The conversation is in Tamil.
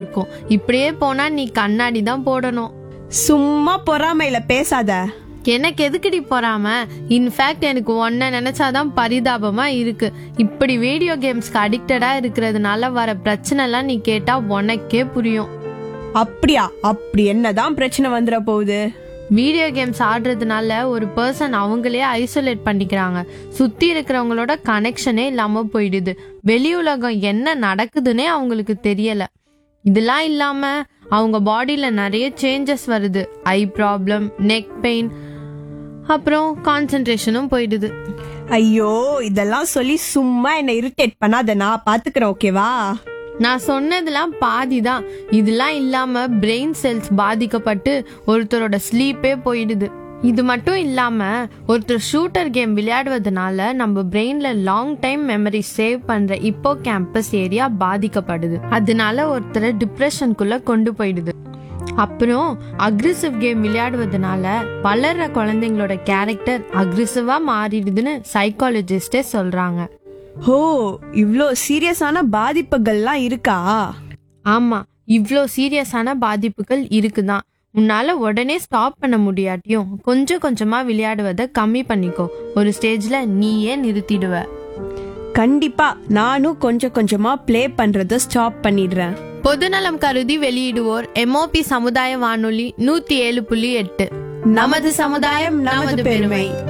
இருக்கும் இப்படியே போனா நீ கண்ணாடி தான் போடணும் சும்மா பொறாமையில பேசாத எனக்கு எதுக்குடி பொறாம இன்ஃபேக்ட் எனக்கு ஒன்ன நினைச்சாதான் பரிதாபமா இருக்கு இப்படி வீடியோ கேம்ஸ்க்கு அடிக்டடா இருக்கிறதுனால வர பிரச்சனை எல்லாம் நீ கேட்டா உனக்கே புரியும் அப்படியா அப்படி என்னதான் பிரச்சனை வந்துட போகுது வீடியோ கேம்ஸ் ஆடுறதுனால ஒரு பர்சன் அவங்களே ஐசோலேட் பண்ணிக்கிறாங்க சுத்தி இருக்கிறவங்களோட கனெக்ஷனே இல்லாம போயிடுது வெளி உலகம் என்ன நடக்குதுன்னே அவங்களுக்கு தெரியல இதெல்லாம் இல்லாம அவங்க பாடியில நிறைய சேஞ்சஸ் வருது ஐ ப்ராப்ளம் நெக் பெயின் அப்புறம் கான்சென்ட்ரேஷனும் போயிடுது ஐயோ இதெல்லாம் சொல்லி சும்மா என்ன இரிட்டேட் பண்ணாத நான் பாத்துக்கிறேன் ஓகேவா நான் சொன்னதெல்லாம் பாதி தான் இதெல்லாம் இல்லாம பிரெயின் செல்ஸ் பாதிக்கப்பட்டு ஒருத்தரோட ஸ்லீப்பே போயிடுது இது மட்டும் இல்லாம ஒருத்தர் ஷூட்டர் கேம் விளையாடுவதனால நம்ம பிரெயின்ல லாங் டைம் மெமரி சேவ் பண்ற இப்போ கேம்பஸ் ஏரியா பாதிக்கப்படுது அதனால ஒருத்தரை டிப்ரெஷனுக்குள்ள கொண்டு போயிடுது அப்புறம் அக்ரிசிவ் கேம் விளையாடுவதனால வளர்ற குழந்தைங்களோட கேரக்டர் அக்ரிசிவா மாறிடுதுன்னு சைக்காலஜிஸ்டே சொல்றாங்க ஓ இவ்ளோ சீரியஸான பாதிப்புகள்லாம் இருக்கா ஆமா இவ்ளோ சீரியஸான பாதிப்புகள் இருக்குதான் உன்னால உடனே ஸ்டாப் பண்ண முடியாட்டியும் கொஞ்சம் கொஞ்சமா விளையாடுவதை கம்மி பண்ணிக்கோ ஒரு ஸ்டேஜ்ல நீயே நிறுத்திடுவ கண்டிப்பா நானும் கொஞ்சம் கொஞ்சமா ப்ளே பண்றத ஸ்டாப் பண்ணிடுறேன் பொதுநலம் கருதி வெளியிடுவோர் எம்ஓபி சமுதாய வானொலி நூத்தி ஏழு புள்ளி எட்டு நமது சமுதாயம் நமது பெருமை